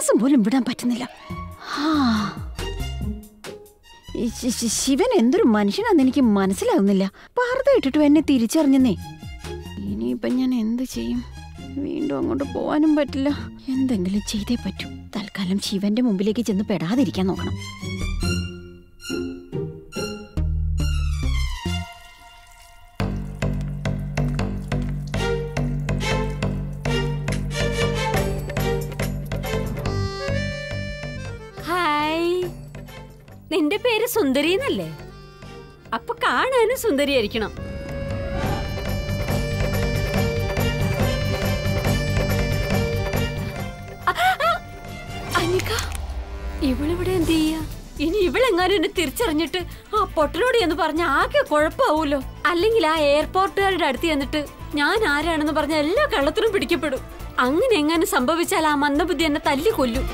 ശ്വാസം പോലും വിടാൻ പറ്റുന്നില്ല ഹാ. ഈ ശി- ശി- ശിവൻ എന്തൊരു മനുഷ്യനാന്ന് എനിക്ക് മനസ്സിലാകുന്നില്ല പാർത്ത ഇട്ടിട്ടും എന്നെ തിരിച്ചറിഞ്ഞെന്നേ ഇനിയിപ്പൊ ഞാൻ എന്ത് ചെയ്യും വീണ്ടും അങ്ങോട്ട് പോവാനും പറ്റില്ല എന്തെങ്കിലും ചെയ്തേ പറ്റൂ തൽക്കാലം ശിവന്റെ മുമ്പിലേക്ക് ചെന്ന് പെടാതിരിക്കാൻ നോക്കണം ഹായ് നിന്റെ പേര് സുന്ദരി എന്നല്ലേ അപ്പൊ കാണാനും സുന്ദരിയായിരിക്കണം ആ, ആ, അനിക ഇവളിവിടെ എന്ത് ചെയ്യാ ഇനി ഇവളെങ്ങാനും എന്നെ തിരിച്ചറിഞ്ഞിട്ട് ആ പൊട്ടനോട് എന്ന് പറഞ്ഞ ആകെ കുഴപ്പമാവൂലോ അല്ലെങ്കിൽ ആ എയർപോർട്ടുകാരുടെ അടുത്ത് ചെന്നിട്ട് ഞാൻ ആരാണെന്ന് പറഞ്ഞ എല്ലാ കള്ളത്തിനും പിടിക്കപ്പെടും അങ്ങനെ എങ്ങാനും സംഭവിച്ചാൽ ആ മന്ദബുദ്ധി എന്നെ തല്ലി കൊല്ലും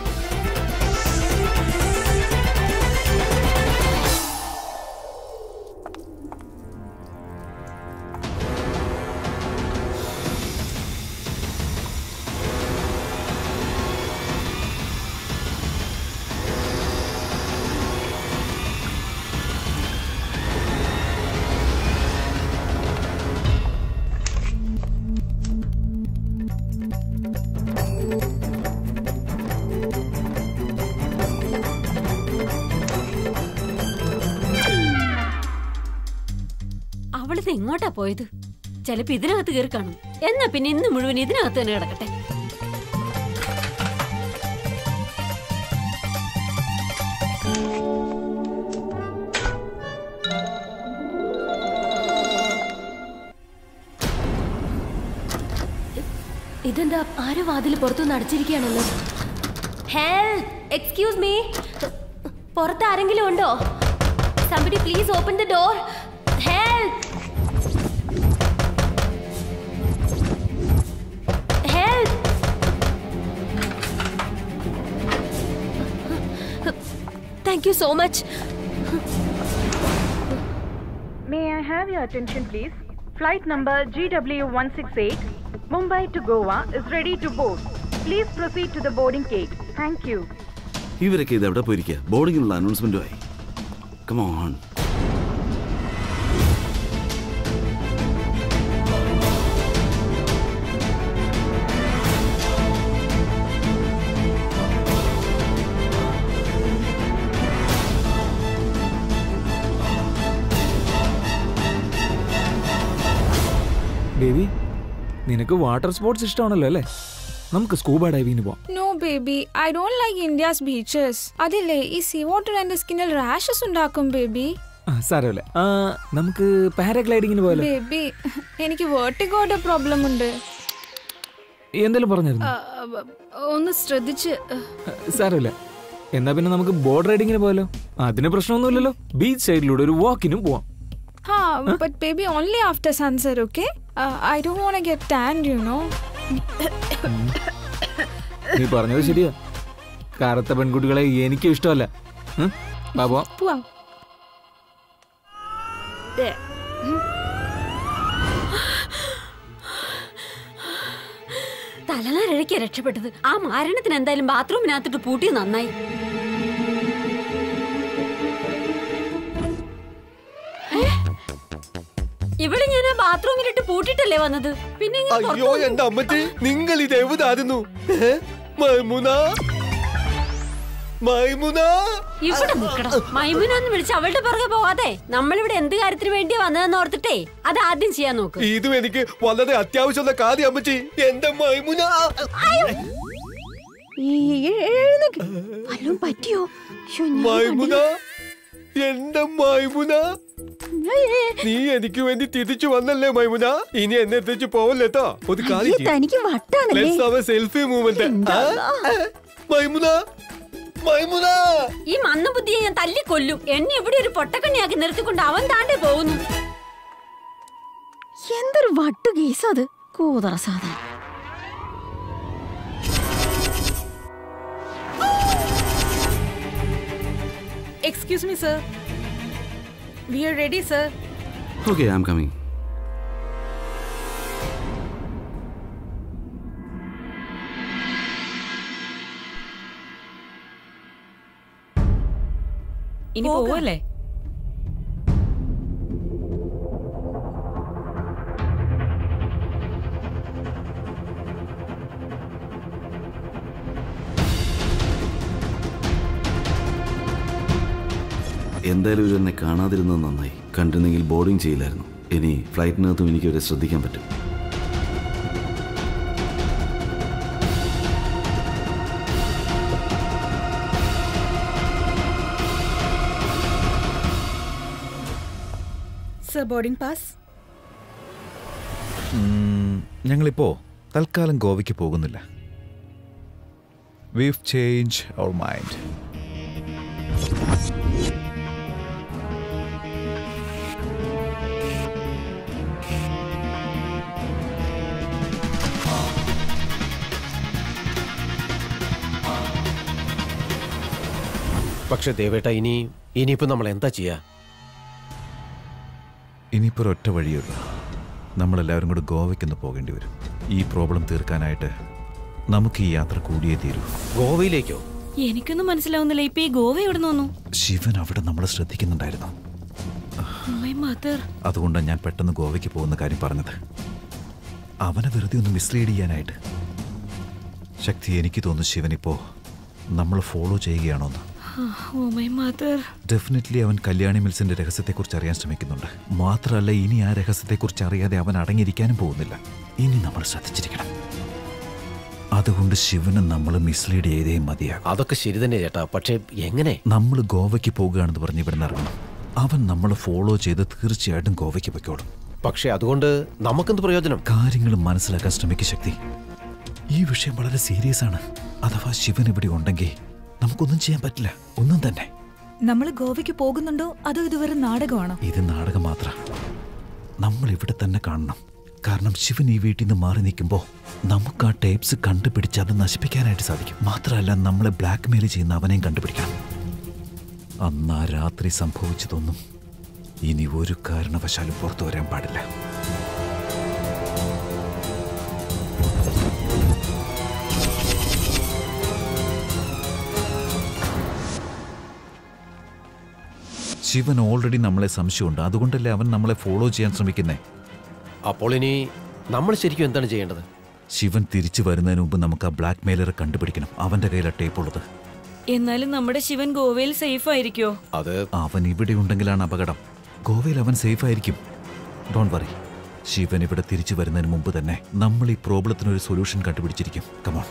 അവളിത് എങ്ങോട്ടാ പോയത് ചിലപ്പോ ഇതിനകത്ത് കയറി കാണും എന്നാ പിന്നെ ഇന്ന് മുഴുവൻ ഇതിനകത്ത് തന്നെ കിടക്കട്ടെ ഇതെന്താ ആരോ വാതിൽ പുറത്തുനിന്ന് അടച്ചിരിക്കുകയാണല്ലോ ഹെൽപ്പ് എക്സ്ക്യൂസ് മീ പുറത്ത് ആരെങ്കിലും ഉണ്ടോ somebody please open the door help help thank you so much May I have your attention, please? Flight number GW168, Mumbai to Goa, is ready to board. Please proceed to the boarding gate. Thank you. ഇവരൊക്കെ ഇത് എവിടെ പോയിരിക്കുക ബോർഡിങ്ങിനുള്ള അനൗൺസ്മെന്റുമായി come on baby നിനക്ക് water sports ഇഷ്ടമാണല്ലോ അല്ലേ നമുക്ക് സ്കൂബ ഡൈവിങ്ങിന് പോവാം no baby I don't like India's beaches അതില്ലേ ഈ സീ വാട്ടർ എന്റെ സ്കിന്നിൽ റാഷസ് ഉണ്ടാക്കും ബേബി ആ, സാരമില്ല ആ, നമുക്ക് പാരാഗ്ലൈഡിങ്ങിന് പോയാലോ ബേബി എനിക്ക് വേർട്ടിഗോയുടെ പ്രോബ്ലം ഉണ്ട് എന്തെങ്കിലും പറഞ്ഞിരുന്നു ആ, ബ- ഒന്ന് ശ്രദ്ധിച്ച് ആ, സാരമില്ല എന്നാ പിന്നെ നമുക്ക് ബോർഡ് റൈഡിങ്ങിന് പോയാലോ അതിന് പ്രശ്നമൊന്നുമില്ലല്ലോ ബീച്ച് സൈഡിലൂടെ ഒരു വാക്കിനും പോവാം ഹാ but baby only after sunset okay I don't want get tanned you know നീ പറഞ്ഞത് ശരിയാ കറുത്ത പെൺകുട്ടികളെ എനിക്കും ഇഷ്ടമല്ല ഉം, വാ പോവാം പോവാം തലനാരിഴയ്ക്ക് രക്ഷപ്പെട്ടത് ആ മാരണത്തിന് എന്തായാലും ബാത്റൂമിനകത്തിട്ട് പൂട്ടി നന്നായി ഏ? ഇവിടെ ഞാൻ ആ ബാത്റൂമിലിട്ട് പൂട്ടിട്ടല്ലേ വന്നത് പിന്നെ ഇങ്ങനെ പുറത്ത് അയ്യോ വന്നു. എന്റെ അമ്മച്ചി നിങ്ങൾ ഇത് എവിടായിരുന്നു ഏ? മൈമുന മൈമുന ഇവിടെ നിൽക്കണം മൈമുനാന്ന് വിളിച്ച് അവളുടെ പുറകെ പോവാതെ നമ്മളിവിടെ എന്ത് കാര്യത്തിന് വേണ്ടിയാ വന്നതെന്ന് ഓർത്തിട്ടേ അത് ആദ്യം ചെയ്യാൻ നോക്ക് ഇതും എനിക്ക് വളരെ അത്യാവശ്യമുള്ള കാര്യം അമ്മച്ചി എന്റെ മൈമുന ഈ എ- എഴുന്നേക്ക് വല്ലതും പറ്റിയോ ശ്ശോ, ഞാൻ മൈമുന എന്റെ മൈമുന ഏയ്, നീ എനിക്ക് വേണ്ടി തിരിച്ചു വന്നല്ലേ മൈമുന ഇനി എന്നെ എത്തിച്ചു പോവല്ലേട്ടോ ഒരു അയ്യേ, കാര്യം ചെയ്യ്. തനിക്ക് വട്ടാണല്ലേ Let's have a selfie moment. ആ? മൈമുന മൈമുന ഈ മന്ദബുദ്ധിയെ ഞാൻ തല്ലിക്കൊല്ലും എന്നെ ഇവിടെ ഒരു പൊട്ടക്കണ്ണിയാക്കി നിർത്തിക്കൊണ്ട് അവൻ താണ്ടേ പോകുന്നു എന്തൊരു വട്ടു കേസ് അത് കൂതറ സാധനം Excuse me, sir. We are ready, sir. Okay I am coming ഇനി പോവല്ലേ എന്തായാലും ഇവർ എന്നെ കാണാതിരുന്നത് നന്നായി കണ്ടിരുന്നെങ്കിൽ ബോർഡിംഗ് ചെയ്യില്ലായിരുന്നു ഇനി ഫ്ലൈറ്റിനകത്തും എനിക്ക് ഇവരെ ശ്രദ്ധിക്കാൻ പറ്റും സർ ബോർഡിംഗ് പാസ് ഉം, ഞങ്ങളിപ്പോ തൽക്കാലം ഗോവയ്ക്ക് പോകുന്നില്ല വീവ് ചേഞ്ച് അവർ മൈൻഡ് പക്ഷെ ദേവേട്ട ഇനി ഇനിയിപ്പോ നമ്മൾ എന്താ ചെയ്യാ ഇനിയിപ്പോൾ ഒരൊറ്റ വഴിയുള്ളൂ നമ്മളെല്ലാവരും കൂടെ ഗോവയ്ക്കൊന്ന് പോകേണ്ടി വരും ഈ പ്രോബ്ലം തീർക്കാനായിട്ട് നമുക്ക് ഈ യാത്ര കൂടിയേ തീരൂ ഗോവയിലേക്കോ എനിക്കൊന്നും മനസ്സിലാവുന്നില്ല ഇപ്പൊ ഈ ഗോവ എവിടെ നിന്നു ശിവൻ അവിടെ നമ്മളെ ശ്രദ്ധിക്കുന്നുണ്ടായിരുന്നു മൈ മദർ അതുകൊണ്ടാണ് ഞാൻ പെട്ടെന്ന് ഗോവയ്ക്ക് പോകുന്ന കാര്യം പറഞ്ഞത് അവനെ വെറുതെ ഒന്ന് മിസ്ലീഡ് ചെയ്യാനായിട്ട് ശക്തി എനിക്ക് തോന്നുന്നു ശിവനിപ്പോ നമ്മൾ ഫോളോ ചെയ്യുകയാണോന്ന് ഓ മൈ മദർ ഡെഫിനറ്റ്ലി അവൻ കല്യാണി മിൽസിന്റെ രഹസ്യത്തെക്കുറിച്ച് അറിയാൻ ശ്രമിക്കുന്നുണ്ട് മാത്രമല്ല ഇനി ആ രഹസ്യത്തെക്കുറിച്ച് അറിയാതെ അവൻ അടങ്ങിയിരിക്കാനും പോകുന്നില്ല ഇനി നമ്മൾ ശ്രദ്ധിച്ചിരിക്കണം അതുകൊണ്ട് ശിവന് നമ്മൾ മിസ്ലീഡ് ചെയ്തേ മതിയാകും അതൊക്കെ ശരി തന്നെ ചേട്ടാ പക്ഷെ എങ്ങനെ നമ്മൾ ഗോവയ്ക്ക് പോകുകയാണെന്ന് പറഞ്ഞ് ഇവിടെ ഇറങ്ങണം അവൻ നമ്മളെ ഫോളോ ചെയ്ത് തീർച്ചയായിട്ടും ഗോവയ്ക്ക് പൊയ്ക്കോളും പക്ഷെ അതുകൊണ്ട് നമുക്കെന്ത് പ്രയോജനം കാര്യങ്ങൾ മനസ്സിലാക്കാൻ ശ്രമിക്കുക ശക്തി ഈ വിഷയം വളരെ സീരിയസ് ആണ് അഥവാ ശിവൻ ഇവിടെ ഉണ്ടെങ്കിൽ നമുക്കൊന്നും ചെയ്യാൻ പറ്റില്ല ഒന്നും തന്നെ നമ്മൾ ഗോവയ്ക്ക് പോകുന്നുണ്ടോ അതോ ഇതുവരെ നാടകമാണോ ഇത് നാടകം മാത്ര നമ്മൾ ഇവിടെ തന്നെ കാണണം കാരണം ശിവൻ ഈ വീട്ടിൽ നിന്ന് മാറി നിൽക്കുമ്പോൾ നമുക്ക് ആ ടേപ്സ് കണ്ടുപിടിച്ച് അത് നശിപ്പിക്കാനായിട്ട് സാധിക്കും മാത്രമല്ല നമ്മളെ ബ്ലാക്ക് മെയിൽ ചെയ്യുന്ന അവനെയും കണ്ടുപിടിക്കണം അന്ന് ആ രാത്രി സംഭവിച്ചതൊന്നും ഇനി ഒരു കാരണവശാലും പുറത്തു വരാൻ പാടില്ല ശിവൻ ഓൾറെഡി നമ്മളെ സംശയമുണ്ട് അതുകൊണ്ടല്ലേ അവൻ നമ്മളെ ഫോളോ ചെയ്യാൻ ശ്രമിക്കുന്നേ അപ്പോൾ ഇനി നമ്മൾ ശരിക്കും എന്താണ് ചെയ്യേണ്ടത് ശിവൻ തിരിച്ചു വരുന്നതിന് മുമ്പ് നമുക്ക് ആ ബ്ലാക്ക് മെയിലറെ കണ്ടുപിടിക്കണം അവന്റെ കയ്യിലെ ടേപ്പ് ഉള്ളത് എന്നാലും നമ്മുടെ ശിവൻ ഗോവയിൽ സേഫ് ആയിരിക്കോ അത് അവൻ ഇവിടെ ഉണ്ടെങ്കിലാണ് അപകടം ഗോവയിൽ അവൻ സേഫ് ആയിരിക്കും ഡോൺ വറി ശിവൻ ഇവിടെ തിരിച്ചു വരുന്നതിന് മുമ്പ് തന്നെ നമ്മൾ ഈ പ്രോബ്ലത്തിന് ഒരു സൊല്യൂഷൻ കണ്ടുപിടിച്ചിരിക്കും കമോൺ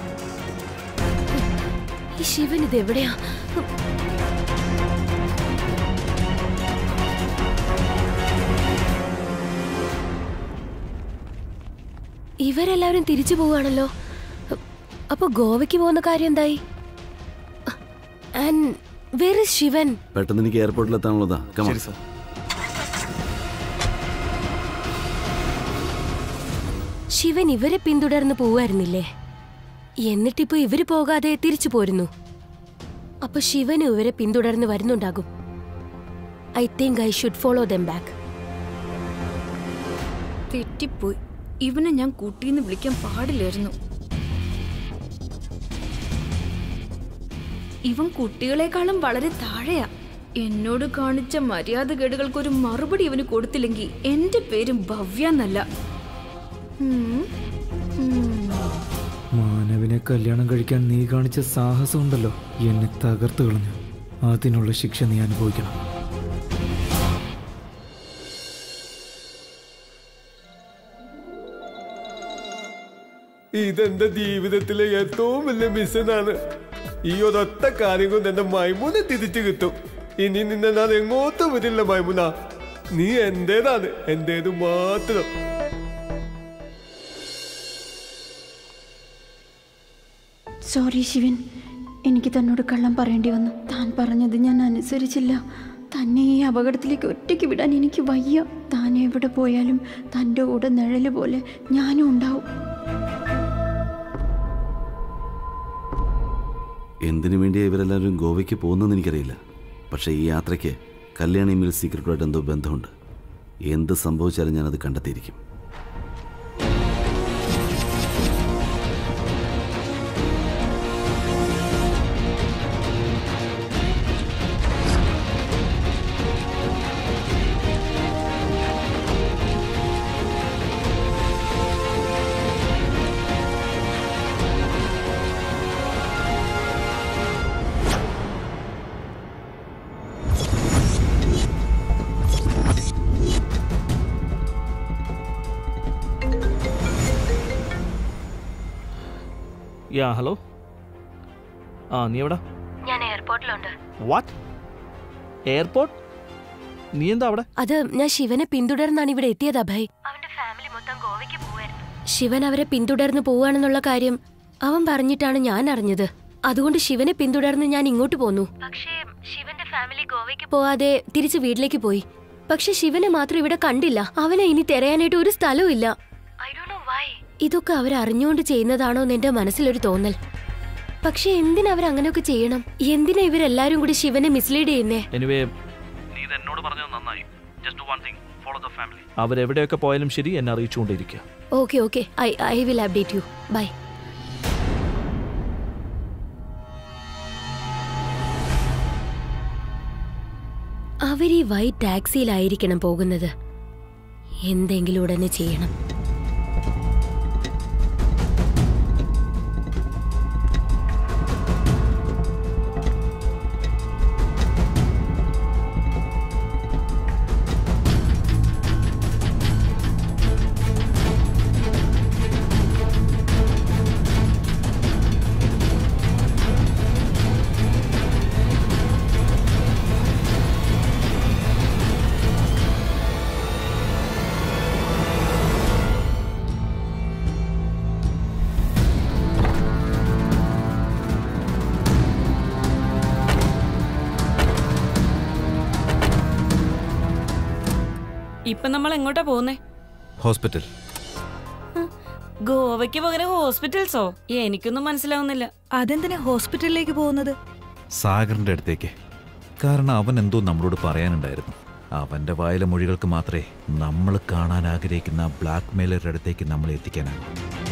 ഈ ശിവൻ ഇത് എവിടെയാ ഇവരെല്ലാവരും തിരിച്ചു പോവുകയാണല്ലോ അപ്പൊ ഗോവയ്ക്ക് പോകുന്ന കാര്യം എന്തായി ആൻഡ് വേർ ഇസ് ശിവൻ പെട്ടെന്ന് എനിക്ക് എയർപോർട്ടിൽ എത്താനുള്ളതാ കമാ ശിവൻ ഇവരെ പിന്തുടർന്ന് പോവായിരുന്നില്ലേ എന്നിട്ടിപ്പോ ഇവര് പോകാതെ തിരിച്ചു പോരുന്നു അപ്പൊ ശിവനും ഇവരെ പിന്തുടർന്ന് വരുന്നുണ്ടാകും I think I should follow them back തെറ്റിപ്പോയി ഇവനെ ഞാൻ കുട്ടിന്ന് വിളിക്കാൻ പാടില്ലായിരുന്നു ഇവൻ കുട്ടികളെക്കാളും വളരെ താഴെയാ എന്നോട് കാണിച്ച മര്യാദകേടുകൾക്ക് ഒരു മറുപടി ഇവന് കൊടുത്തില്ലെങ്കിൽ എന്റെ പേരും ഭവ്യ എന്നല്ല ഉം. ഉം. മാനവിനെ കല്യാണം കഴിക്കാൻ നീ കാണിച്ച സാഹസം ഉണ്ടല്ലോ എന്നെ തകർത്തു കളഞ്ഞു അതിനുള്ള ശിക്ഷ നീ അനുഭവിക്കണം ഇതെന്റെ ജീവിതത്തിലെ ഏറ്റവും വലിയ മിഷനാണ് ഈ ഒരൊറ്റ കാര്യം കൊണ്ട് എന്റെ മൈമൂനെ തിരിച്ചു കിട്ടും ഇനി നിന്നെ ഞാൻ എങ്ങോട്ടും വരില്ല മൈമുന നീ എന്റേതാണ് എന്റേത് മാത്രം സോറി ശിവൻ എനിക്ക് തന്നോട് കള്ളം പറയേണ്ടി വന്നു താൻ പറഞ്ഞത് ഞാൻ അനുസരിച്ചില്ല തന്നെ ഈ അപകടത്തിലേക്ക് ഒറ്റയ്ക്ക് വിടാൻ എനിക്ക് വയ്യ താൻ എവിടെ പോയാലും തൻ്റെ കൂടെ നിഴല് പോലെ ഞാനും ഉണ്ടാവും എന്തിനു വേണ്ടിയാ ഇവരെല്ലാവരും ഗോവയ്ക്ക് പോകുന്നതെന്ന് എനിക്കറിയില്ല പക്ഷേ ഈ യാത്രയ്ക്ക് കല്യാണി മിൽ സീക്രട്ടുമായിട്ട് എന്തോ ബന്ധമുണ്ട് എന്ത് സംഭവിച്ചാലും ഞാനത് കണ്ടെത്തിയിരിക്കും യാ ഹലോ ആ നീ എവിടാ ഞാൻ എയർപോർട്ടിലുണ്ട് വാട്ട് എയർപോർട്ട് നീ എന്താ അവിടെ അത് ഞാൻ ശിവനെ പിന്തുടർന്നാണ് ഇവിടെ എത്തിയത് അഭയ് അവന്റെ ഫാമിലി മൊത്തം ഗോവയ്ക്ക് പോവായിരുന്നു ശിവൻ അവരെ പിന്തുടർന്ന് പോവാണെന്നുള്ള കാര്യം അവൻ പറഞ്ഞിട്ടാണ് ഞാൻ അറിഞ്ഞത് അതുകൊണ്ട് ശിവനെ പിന്തുടർന്ന് ഞാൻ ഇങ്ങോട്ട് പോന്നു പക്ഷേ ശിവന്റെ ഫാമിലി ഗോവയ്ക്ക് പോവാതെ തിരിച്ച് വീട്ടിലേക്ക് പോയി പക്ഷെ ശിവനെ മാത്രം ഇവിടെ കണ്ടില്ല അവനെ ഇനി തിരയാനായിട്ട് ഒരു സ്ഥലവും ഇല്ല ഇതൊക്കെ അവർ അറിഞ്ഞുകൊണ്ട് ചെയ്യുന്നതാണോ എന്ന് എന്റെ മനസ്സിലൊരു തോന്നൽ പക്ഷെ എന്തിനാ അവർ അങ്ങനെയൊക്കെ ചെയ്യണം എന്തിനാ ഇവരെല്ലാരും കൂടി ശിവനെ മിസ്ലീഡ് ചെയ്യുന്നേ എനിവേ നീ ഇത് എന്നോട് പറഞ്ഞത് നന്നായി just one thing follow the family അവരെവിടെയൊക്കെ പോയാലും ശരി എന്നെ അറിയിച്ചുകൊണ്ടിരിക്കുക okay okay I I will update you bye അവർ ഈ വൈറ്റ് ടാക്സിയിലായിരിക്കണം പോകുന്നത് എന്തെങ്കിലും ഉടനെ ചെയ്യണം ഇപ്പൊ നമ്മൾ എങ്ങോട്ടാ പോകുന്നേ ഹോസ്പിറ്റൽ ഗോവയ്ക്ക് പകരം ഹോസ്പിറ്റൽസോ എനിക്കൊന്നും മനസ്സിലാവുന്നില്ല അതെന്തിനാ ഹോസ്പിറ്റലിലേക്ക് പോകുന്നത് സാഗറിന്റെ അടുത്തേക്ക് കാരണം അവൻ എന്തോ നമ്മളോട് പറയാനുണ്ടായിരുന്നു അവന്റെ വായിലെ മൊഴികൾക്ക് മാത്രമേ നമ്മൾ കാണാൻ ആഗ്രഹിക്കുന്ന ബ്ലാക്ക് മെയിലറുടെ അടുത്തേക്ക് നമ്മൾ എത്തിക്കാനാണ്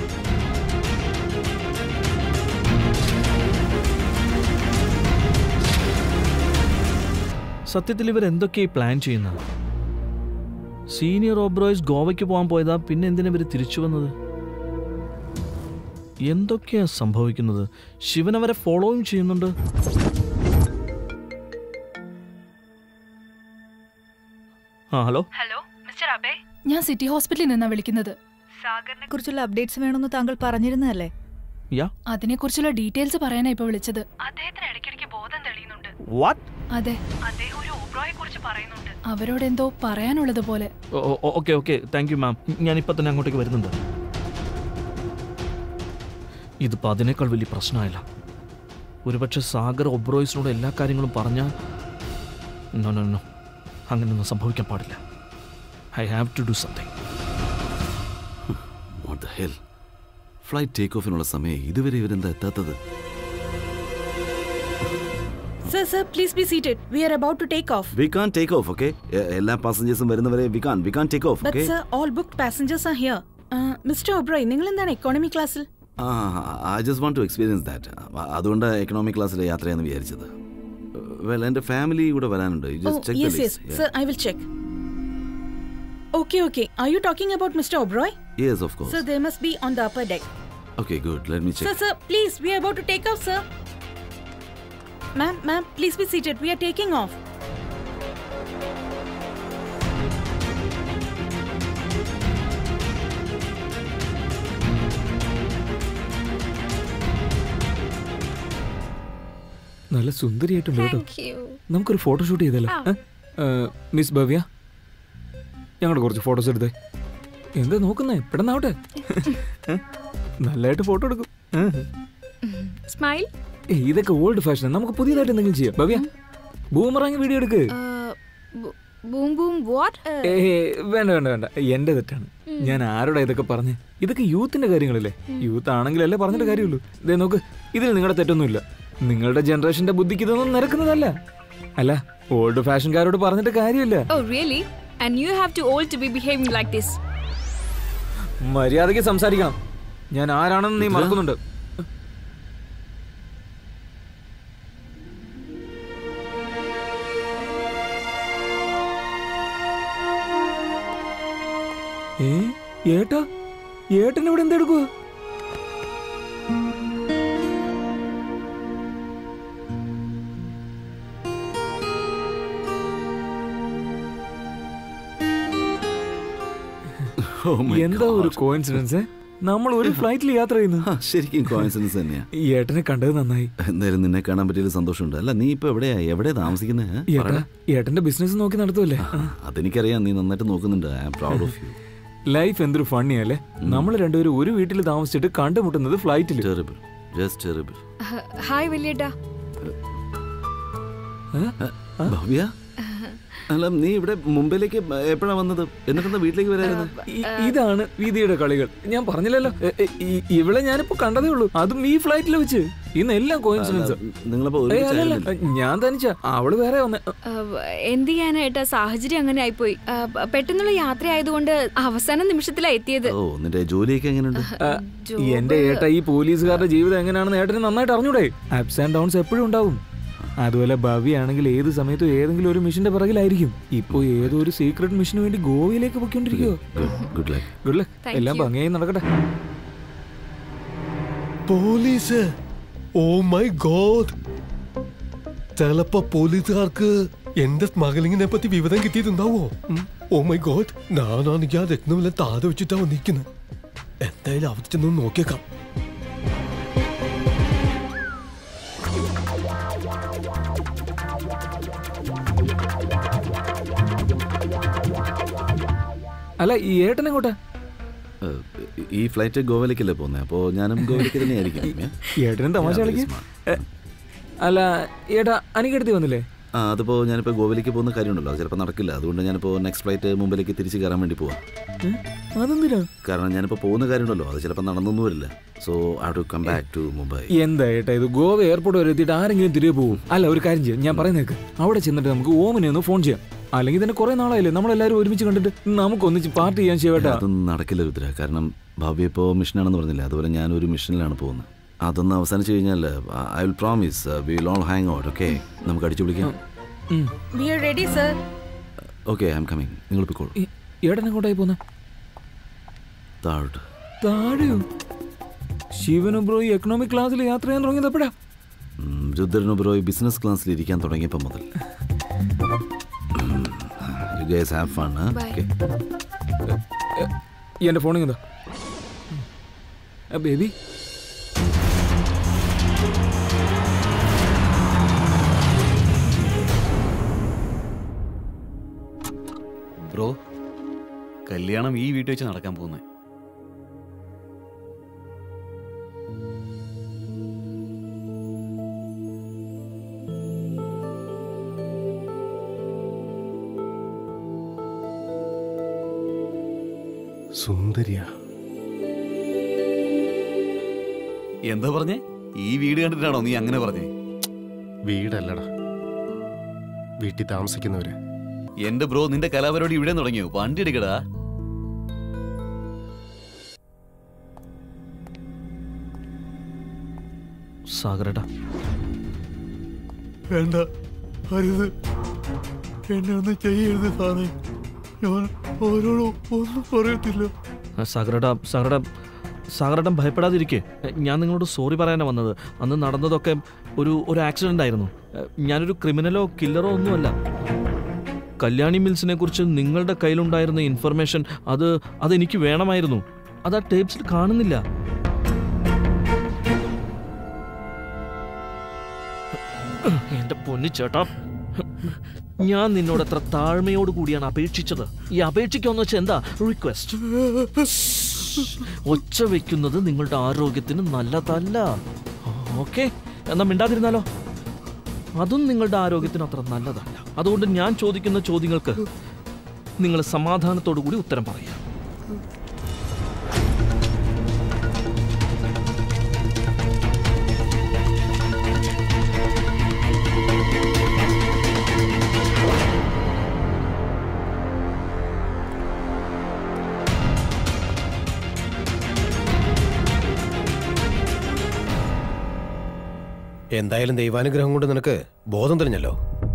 സത്യത്തിൽ ഇവർ എന്തൊക്കെയായി പ്ലാൻ ചെയ്യുന്നത് സീനിയർ ഓബ്രോയ്സ് ഗോവയ്ക്ക് പോകാൻ പോയതാ പിന്നെ എന്തിനാ ഇവർ തിരിച്ചു വന്നത് എന്തൊക്കെയാ സംഭവിക്കുന്നത് ശിവൻ അവരെ ഫോളോയും ചെയ്യുന്നുണ്ട് ആ ഹലോ ഹലോ മിസ്റ്റർ അബേ ഞാൻ സിറ്റി ഹോസ്പിറ്റലിൽ നിന്നാ വിളിക്കുന്നത് സാഗറിനെ കുറിച്ചുള്ള അപ്ഡേറ്റ്സ് വേണമെന്ന് താങ്കൾ പറഞ്ഞിരുന്നതല്ലേ യാ അതിനെക്കുറിച്ചുള്ള ഡീറ്റെയിൽസ് പറയാനാ ഇപ്പൊ വിളിച്ചത് അദ്ദേഹത്തിന് ഇടയ്ക്കിടയ്ക്ക് ബോധം തെളിയുന്നുണ്ട് വാട്ട് അതെ അദ്ദേഹം ഒരു ഓബ്രോയെ കുറിച്ച് പറയുന്നുണ്ട് അവരോട് എന്തോ പറയാനുള്ളത് പോലെ okay okay thank you ma'am ഞാൻ ഇപ്പം തന്നെ അങ്ങോട്ടേക്ക് വരുന്നുണ്ട് ഇതിപ്പോൾ അതിനേക്കാൾ വലിയ പ്രശ്നമായില്ല ഒരുപക്ഷെ സാഗർ ഒബ്രോയ്സിനോട് എല്ലാ കാര്യങ്ങളും പറഞ്ഞാൽ നോ നോ നോ അങ്ങനെയൊന്നും സംഭവിക്കാൻ പാടില്ല I have to do something what the hell flight take ഓഫിനുള്ള സമയം ഇതുവരെ ഇവരെന്താ എത്താത്തത് Sir, sir, please be seated. We are about to take off. We can take off okay എല്ലാ പാസഞ്ചേഴ്സും വരുന്നവരെ we can we can take off But okay sir, all booked passengers are here. Uh, Mr. O'Brien, നിങ്ങൾ എന്താണ് economy ക്ലാസ്സിൽ ആ I just want to experience that അതുകൊണ്ട് economic ക്ലാസ്സിൽ യാത്ര ചെയ്യാന്ന് വിചാരിച്ചത് വെൽ എൻ്റെ ഫാമിലി കൂടെ വരാനുണ്ട് Oh, just check yes, yes. Sir, I will check. Okay, okay. Are you talking about Mr. O'Brien? Yes of course Sir, they must be on the upper deck. Okay good let me Sir, check sir, please, we are about to take off, sir. Ma'am, ma'am, please be seated. We are taking off. നല്ല സുന്ദരിയായിട്ടുണ്ട് കേട്ടോ Thank you. നമുക്കൊരു photoshoot ചെയ്തല്ലോ ആ. Miss Bhavya ഞങ്ങളുടെ കുറച്ച് photos എടുത്തേ എന്താ നോക്കുന്നേ പെട്ടെന്നാവട്ടെ ഏ? നല്ലതായിട്ട് ഫോട്ടോ എടുക്കും Smile. ഏയ് ഇതൊക്കെ ഓൾഡ് ഫാഷൻ നമുക്ക് പുതിയതായിട്ട് എന്തെങ്കിലും ചെയ്യാം ഭവ്യ ബൂമറാങ് വീഡിയോ എടുക്ക് boom, boom, what? ഏ വേണ്ട വേണ്ട വേണ്ട എന്റെ തെറ്റാണ് ഞാൻ ആരോടാ ഇതൊക്കെ പറഞ്ഞ് ഇതൊക്കെ യൂത്തിന്റെ കാര്യങ്ങളല്ലേ യൂത്ത് ആണെങ്കിലല്ലേ പറഞ്ഞിട്ട് കാര്യമുള്ളൂ ഇതേ നോക്ക് ഇതിൽ നിങ്ങളുടെ തെറ്റൊന്നുമില്ല നിങ്ങളുടെ ജനറേഷന്റെ ബുദ്ധിക്ക് ഇതൊന്നും നിരക്കുന്നതല്ല അല്ല ഓൾഡ് ഫാഷൻകാരോട് പറഞ്ഞിട്ട് കാര്യമില്ല Oh, really? And you have to old to be behaving like this. മര്യാദയ്ക്ക് സംസാരിക്കണം ഞാൻ ആരാണെന്ന് നീ മറക്കുന്നുണ്ട് ഏ ഏട്ടാ ഏട്ടൻ ഇവിടെ എന്തെടുക്കുക Oh my എന്താ ഒരു God. കോയിൻസിഡൻസ് നമ്മൾ ഒരു ഫ്ലൈറ്റിൽ യാത്ര ചെയ്യുന്നു ശരിക്കും കോയിൻസിഡൻസ് തന്നെയാ ഈ ഏട്ടനെ കണ്ടത് നന്നായി എന്തായാലും നിന്നെ കാണാൻ പറ്റിയൊരു സന്തോഷമുണ്ട് അല്ല നീ ഇപ്പൊ എവിടെയാ എവിടെയാ താമസിക്കുന്നത് ഏട്ടാ ഏട്ടന്റെ ബിസിനസ് നോക്കി നടത്തുമല്ലേ അതെനിക്കറിയാം നീ നന്നായിട്ട് നോക്കുന്നുണ്ട് I am proud of you life എന്തൊരു ഫണ്ണിയല്ലേ നമ്മൾ രണ്ടുപേരും ഒരു വീട്ടിൽ താമസിച്ചിട്ട് കണ്ടുമുട്ടുന്നത് ഫ്ലൈറ്റിൽ ജസ്റ്റ് ടെറിബിൾ ഹായ് വലിയേട്ടാ ഭവ്യ അല്ല നീ ഇവിടെ മുംബൈയിലേക്ക് എപ്പോഴാ വന്നത് എന്നിട്ടെന്താ വീട്ടിലേക്ക് വരായിരുന്നു ഇ- ഇതാണ് വിധിയുടെ കളികൾ ഞാൻ പറഞ്ഞില്ലല്ലോ എ- എ- ഈ- ഇവളെ ഞാനിപ്പോ കണ്ടതേ ഉള്ളൂ അതും ഈ ഫ്ലൈറ്റിൽ വെച്ച് ഇന്ന് എല്ലാം കോയിൻസിഡൻസ് നിങ്ങളപ്പോ ഞാൻ തനിച്ച അവള് വേറെ വന്നേ എന്ത് ചെയ്യാനായിട്ടാ സാഹചര്യം അങ്ങനെ ആയിപ്പോയി ആ, പ- പെട്ടെന്നുള്ള യാത്ര ആയതുകൊണ്ട് അവസാന നിമിഷത്തിലാ എത്തിയത് ഓ നിന്റെ ജോലിയൊക്കെ എങ്ങനെയുണ്ട് എന്റെ ഏട്ട ഈ പോലീസുകാരുടെ ജീവിതം എങ്ങനെയാണെന്ന് ഏട്ടന് നന്നായിട്ട് അറിഞ്ഞൂടെ അപ്സ് ആൻഡ് ഡൗൺസ് എപ്പോഴും ഉണ്ടാവും അതുപോലെ ഭവ്യാണെങ്കിൽ ഏത് സമയത്തും ഏതെങ്കിലും ഒരു മിഷന്റെ പിറകിലായിരിക്കും ഇപ്പോ ഏതോ ഒരു സീക്രട്ട് മിഷന് വേണ്ടി ഗോവയിലേക്ക് പൊയ്ക്കൊണ്ടിരിക്കുവോ good luck good luck Thank എല്ലാം you. ഭംഗിയായി നടക്കട്ടെ പോലീസ് ഓ മൈ ഗോഡ് ചിലപ്പോ പോലീസുകാർക്ക് എന്റെ സ്മഗ്ലിങ്ങിനെ പറ്റി വിവരം കിട്ടിയിട്ടുണ്ടാവോ ഓ മൈ ഗോഡ് ഞാനാണെങ്കിൽ ആ രത്നമില്ല താഴെ വെച്ചിട്ടാ വന്നിരിക്കുന്നത് എന്തായാലും അവിടെ ചെന്ന് നോക്കിയേക്കാം അല്ല ഈ ഏട്ടൻ എങ്ങോട്ടാ ഏഹ്, ഈ ഫ്ലൈറ്റ് ഗോവയിലേക്കല്ലേ പോകുന്നത് അപ്പോൾ ഞാനും ഗോവയിലേക്ക് തന്നെ ആയിരിക്കും ഏട്ടനും തമാശ കളിക്കും എ, അല്ല ഏട്ടാ അനിക്കെടുത്തി വന്നില്ലേ ആ അതിപ്പോൾ ഞാനിപ്പോൾ ഗോവയിലേക്ക് പോകുന്ന കാര്യമുണ്ടല്ലോ അത് ചിലപ്പോൾ നടക്കില്ല അതുകൊണ്ട് ഞാനിപ്പോൾ നെക്സ്റ്റ് ഫ്ലൈറ്റ് മുംബൈയിലേക്ക് തിരിച്ച് കയറാൻ വേണ്ടി പോവാം ഏ? അതെന്തിനാ കാരണം ഞാനിപ്പോൾ പോകുന്ന കാര്യമുണ്ടല്ലോ അത് ചിലപ്പോൾ നടന്നൊന്നും വരില്ല so I to come back to Mumbai എന്താ ഏട്ടാ ഇത് ഗോവ എയർപോർട്ട് വരെ എത്തിയിട്ട് ആരെങ്കിലും തിരികെ പോകും അല്ല ഒരു കാര്യം ചെയ്യാം ഞാൻ പറയുന്നേക്ക് അവിടെ ചെന്നിട്ട് നമുക്ക് ഓമിനെ ഒന്ന് ഫോൺ ചെയ്യാം അല്ലെങ്കിൽ തന്നെ കുറെ നാളായില്ലേ നമ്മളെല്ലാവരും ഒരുമിച്ച് കണ്ടിട്ട് നമുക്ക് ഒന്നിച്ച് പാർട്ടി ചെയ്യാൻ ചെയ്യട്ടാ അതൊന്നും നടക്കില്ല രുദ്ര കാരണം ഭാവി ഇപ്പോൾ മിഷനാണെന്ന് പറഞ്ഞില്ല അതുപോലെ ഞാനൊരു മിഷനിലാണ് പോകുന്നത് അതൊന്ന് അവസാനിച്ച് കഴിഞ്ഞാൽ I will promise we will all hang out okay നമുക്ക് അടിച്ചു പിടിക്കാം we are ready sir okay I'm coming നിങ്ങൾ പോയിക്കോളൂ ഏട്ടൻ എങ്ങോട്ടായി പോന്നെ താഴോട്ട് താഴെയോ ശിവനും ബ്രോ ഈ എക്കണോമിക് ക്ലാസ്സിൽ യാത്ര ചെയ്യാൻ തുടങ്ങിയത് എപ്പോഴാ ഉം, രുദ്രന് ബ്രോ ഈ ബിസിനസ് ക്ലാസ്സിൽ ഇരിക്കാൻ തുടങ്ങിയപ്പോൾ മുതൽ you guys have fun okay ഈ എൻ്റെ ഫോണിൽ എന്താ ബേബി ബ്രോ കല്യാണം ഈ വീട്ടിൽ വെച്ച് നടക്കാൻ പോകുന്നത് സുന്ദരിയാ എന്താ പറഞ്ഞേ ഈ വീട് കണ്ടിട്ടാണോ നീ അങ്ങനെ പറഞ്ഞേ വീടല്ലടാ വീട്ടിൽ താമസിക്കുന്നവര് എന്റെ ബ്രോ നിന്റെ കലാപരിപാടി ഇവിടെ തുടങ്ങിയോ വണ്ടി എടുക്കടാ സാഗരടാ വേണ്ട അരുത് എന്നെ ഒന്നും ചെയ്യരുത് സാറേ ഞാൻ അവരോട് ഒന്നും പറയത്തില്ല സാഗരട സാഗരട സാഗരടം ഭയപ്പെടാതിരിക്കെ ഞാൻ നിങ്ങളോട് സോറി പറയാനാണ് വന്നത് അന്ന് നടന്നതൊക്കെ ഒരു ഒരു ആക്സിഡന്റ് ആയിരുന്നു ഞാനൊരു ക്രിമിനലോ കില്ലറോ ഒന്നുമല്ല കല്യാണി മിൽസിനെ കുറിച്ച് നിങ്ങളുടെ കയ്യിലുണ്ടായിരുന്ന ഇൻഫർമേഷൻ അത് അതെനിക്ക് വേണമായിരുന്നു അത് ആ ടേപ്സിൽ കാണുന്നില്ല എന്റെ പൊന്നു ചേട്ടാ ഞാൻ നിന്നോട് എത്ര താഴ്മയോട് കൂടിയാണ് അപേക്ഷിച്ചത് ഈ അപേക്ഷിക്കാന്ന് വെച്ചാൽ എന്താ റിക്വസ്റ്റ് ഒച്ച വെക്കുന്നത് നിങ്ങളുടെ ആരോഗ്യത്തിന് നല്ലതല്ല ഓക്കെ എന്നാ മിണ്ടാതിരുന്നാലോ അതും നിങ്ങളുടെ ആരോഗ്യത്തിന് അത്ര നല്ലതല്ല അതുകൊണ്ട് ഞാൻ ചോദിക്കുന്ന ചോദ്യങ്ങൾക്ക് നിങ്ങൾ സമാധാനത്തോടു കൂടി ഉത്തരം പറയുക എന്തായാലും ദൈവാനുഗ്രഹം കൊണ്ട് നിനക്ക് ബോധം തെളിഞ്ഞല്ലോ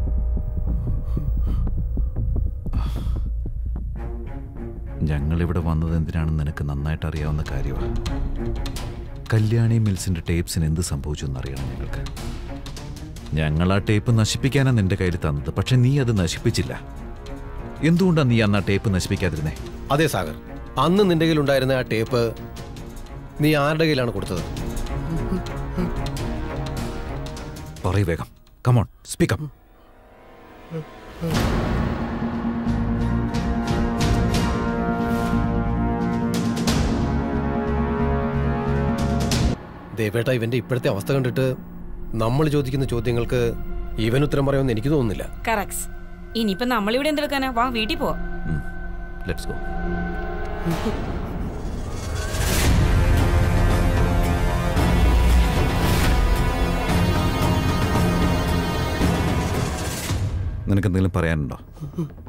ഞങ്ങളിവിടെ വന്നത് എന്തിനാണെന്ന് നിനക്ക് നന്നായിട്ട് അറിയാവുന്ന കാര്യമാണ് കല്യാണി മിൽസിന്റെ ടേപ്സിന് എന്ത് സംഭവിച്ചു എന്നറിയണം ഞങ്ങൾക്ക് ഞങ്ങൾ ആ ടേപ്പ് നശിപ്പിക്കാനാണ് നിന്റെ കയ്യിൽ തന്നത് പക്ഷെ നീ അത് നശിപ്പിച്ചില്ല എന്തുകൊണ്ടാണ് നീ അന്ന് ആ ടേപ്പ് നശിപ്പിക്കാതിരുന്നേ അതെ സാഗർ അന്ന് നിന്റെ കയ്യിലുണ്ടായിരുന്ന ആ ടേപ്പ് നീ ആരുടെ കയ്യിലാണ് കൊടുത്തത് പറയൂ വേഗം കമോൺ സ്പീക്കപ്പ് ദേവേട്ട ഇവന്റെ ഇപ്പോഴത്തെ അവസ്ഥ കണ്ടിട്ട് നമ്മൾ ചോദിക്കുന്ന ചോദ്യങ്ങൾക്ക് ഇവൻ ഉത്തരം പറയുമെന്ന് എനിക്ക് തോന്നുന്നില്ല കറക്സ് ഇനിയിപ്പോ നമ്മളിവിടെ എന്തെടുക്കാനാ വാ വീട്ടിൽ പോവാ ലെറ്റ്സ് ഗോ നിനക്ക് എന്തെങ്കിലും പറയാനുണ്ടോ